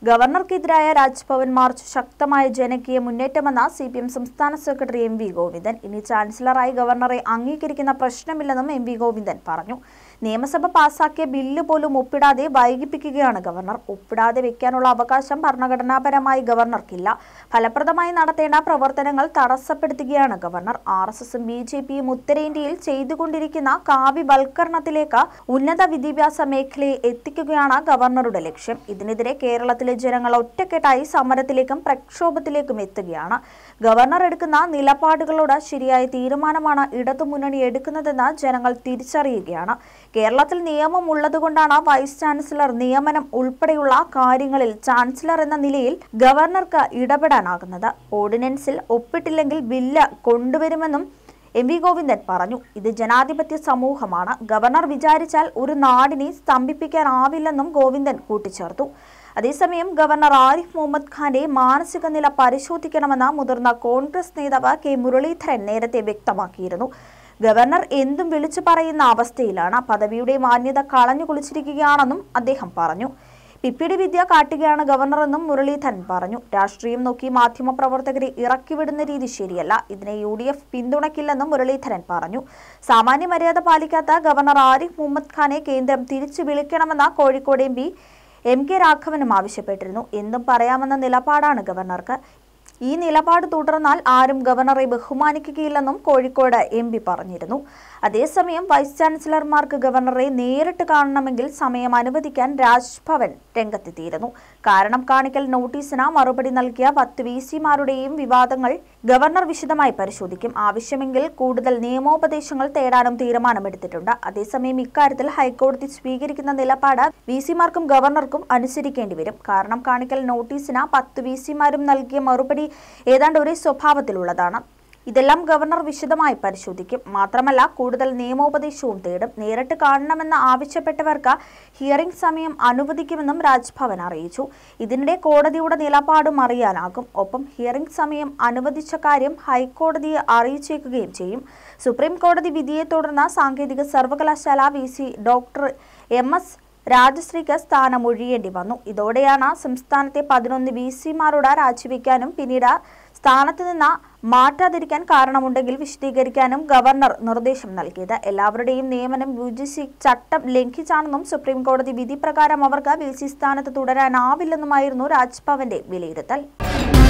ഗവർണർക്കെതിരായ Raj Bhavan march ശക്തമായ ജനകീയ മുന്നേറ്റമെന്ന സി പി എം സംസ്ഥാന സെക്രട്ടറി എം വി ഗോവിന്ദൻ ഇനി ചാൻസലറായി ഗവർണറെ അംഗീകരിക്കുന്ന പ്രശ്നമില്ലെന്നും എം വി ഗോവിന്ദൻ പറഞ്ഞു നിയമസഭ പാസാക്കിയ ബില്ല് പോലും ഒപ്പിടാതെ വൈകിപ്പിക്കുകയാണ് ഗവർണർ ഒപ്പിടാതെ വെക്കാനുള്ള അവകാശം ഭരണഘടനാപരമായി ഗവർണർക്കില്ല ഫലപ്രദമായി നടത്തേണ്ട പ്രവർത്തനങ്ങൾ തടസ്സപ്പെടുത്തുകയാണ് ഗവർണർ ആർ എസ് എസും ബി ജെ പിയും ഉത്തരേന്ത്യയിൽ ചെയ്തുകൊണ്ടിരിക്കുന്ന കാവ്യവൽക്കരണത്തിലേക്ക് ഉന്നത വിദ്യാഭ്യാസ മേഖലയെ എത്തിക്കുകയാണ് ഗവർണറുടെ ലക്ഷ്യം ഇതിനെതിരെ കേരളത്തിലെ ജനങ്ങൾ ഒറ്റക്കെട്ടായി സമരത്തിലേക്കും പ്രക്ഷോഭത്തിലേക്കും എത്തുകയാണ് ഗവർണർ എടുക്കുന്ന നിലപാടുകളോട് ശരിയായ തീരുമാനമാണ് ഇടതുമുന്നണി എടുക്കുന്നതെന്ന് ജനങ്ങൾ തിരിച്ചറിയുകയാണ് കേരളത്തിൽ നിയമം ഉള്ളതുകൊണ്ടാണ് വൈസ് ചാൻസലർ നിയമനം ഉൾപ്പെടെയുള്ള കാര്യങ്ങളിൽ ചാൻസലർ എന്ന നിലയിൽ ഗവർണർക്ക് ഇടപെടാനാകുന്നത് ഓർഡിനൻസിൽ ഒപ്പിട്ടില്ലെങ്കിൽ ബില്ല് കൊണ്ടുവരുമെന്നും എം വി ഗോവിന്ദൻ പറഞ്ഞു ഇത് ജനാധിപത്യ സമൂഹമാണ് ഗവർണർ വിചാരിച്ചാൽ ഒരു നാടിനെ സ്തംഭിപ്പിക്കാനാവില്ലെന്നും ഗോവിന്ദൻ കൂട്ടിച്ചേർത്തു അതേസമയം ഗവർണർ ആരിഫ് മുഹമ്മദ് ഖാന്റെ മാനസിക നില പരിശോധിക്കണമെന്ന മുതിർന്ന കോൺഗ്രസ് നേതാവ് കെ മുരളീധരൻ നേരത്തെ വ്യക്തമാക്കിയിരുന്നു ഗവർണർ എന്തും വിളിച്ചു പറയുന്ന അവസ്ഥയിലാണ് പദവിയുടെ മാന്യത കളഞ്ഞു കുളിച്ചിരിക്കുകയാണെന്നും അദ്ദേഹം പറഞ്ഞു പിപ്പിടി വിദ്യ കാട്ടുകയാണ് ഗവർണറെന്നും മുരളീധരൻ പറഞ്ഞു രാഷ്ട്രീയം നോക്കി മാധ്യമപ്രവർത്തകരെ ഇറക്കിവിടുന്ന രീതി ശരിയല്ല ഇതിനെ യു ഡി എഫ് പിന്തുണയ്ക്കില്ലെന്നും മുരളീധരൻ പറഞ്ഞു സാമാന്യ മര്യാദ പാലിക്കാത്ത ഗവർണർ ആരിഫ് മുഹമ്മദ് ഖാനെ കേന്ദ്രം തിരിച്ചു വിളിക്കണമെന്ന Kozhikode M P M K രാഘവനും ആവശ്യപ്പെട്ടിരുന്നു എന്തും പറയാമെന്ന നിലപാടാണ് ഗവർണർക്ക് ഈ നിലപാട് തുടർന്നാൽ ആരും ഗവർണറെ ബഹുമാനിക്കുകയില്ലെന്നും കോഴിക്കോട് എം പി പറഞ്ഞിരുന്നു അതേസമയം വൈസ് ചാൻസലർമാർക്ക് ഗവർണറെ നേരിട്ട് കാണണമെങ്കിൽ സമയം അനുവദിക്കാൻ രാജ്ഭവൻ രംഗത്തെത്തിയിരുന്നു കാരണം കാണിക്കൽ നോട്ടീസിന് മറുപടി നൽകിയ പത്ത് വി സിമാരുടെയും വിവാദങ്ങൾ ഗവർണർ വിശദമായി പരിശോധിക്കും ആവശ്യമെങ്കിൽ കൂടുതൽ നിയമോപദേശങ്ങൾ തേടാനും തീരുമാനമെടുത്തിട്ടുണ്ട് അതേസമയം ഇക്കാര്യത്തിൽ ഹൈക്കോടതി സ്വീകരിക്കുന്ന നിലപാട് വി സിമാർക്കും ഗവർണർക്കും അനുസരിക്കേണ്ടി വരും കാരണം കാണിക്കൽ നോട്ടീസിന് പത്ത് വി സിമാരും നൽകിയ മറുപടി ഏതാണ്ട് ഒരേ സ്വഭാവത്തിലുള്ളതാണ് ഇതെല്ലാം ഗവർണർ വിശദമായി പരിശോധിക്കും മാത്രമല്ല കൂടുതൽ നിയമോപദേശവും തേടും നേരിട്ട് കാണണമെന്ന് ആവശ്യപ്പെട്ടവർക്ക് ഹിയറിംഗ് സമയം അനുവദിക്കുമെന്നും രാജ്ഭവൻ അറിയിച്ചു ഇതിനിടെ കോടതിയുടെ നിലപാടും അറിയാനാകും ഒപ്പം ഹിയറിംഗ് സമയം അനുവദിച്ച കാര്യം ഹൈക്കോടതിയെ അറിയിച്ചേക്കുകയും ചെയ്യും സുപ്രീം കോടതി വിധിയെ തുടർന്ന് സാങ്കേതിക സർവകലാശാല V C doctor M S രാജശ്രീക്ക് സ്ഥാനം ഒഴിയേണ്ടി വന്നു ഇതോടെയാണ് സംസ്ഥാനത്തെ പതിനൊന്ന് വി സിമാരോട് രാജിവെക്കാനും പിന്നീട് സ്ഥാനത്ത് നിന്ന് മാറ്റാതിരിക്കാൻ കാരണമുണ്ടെങ്കിൽ വിശദീകരിക്കാനും ഗവർണർ നിർദ്ദേശം നൽകിയത് എല്ലാവരുടെയും നിയമനം യു ജി സി ചട്ടം ലംഘിച്ചാണെന്നും സുപ്രീം കോടതി വിധി പ്രകാരം അവർക്ക് വി സി സ്ഥാനത്ത് തുടരാനാവില്ലെന്നുമായിരുന്നു രാജ്ഭവന്റെ വിലയിരുത്തൽ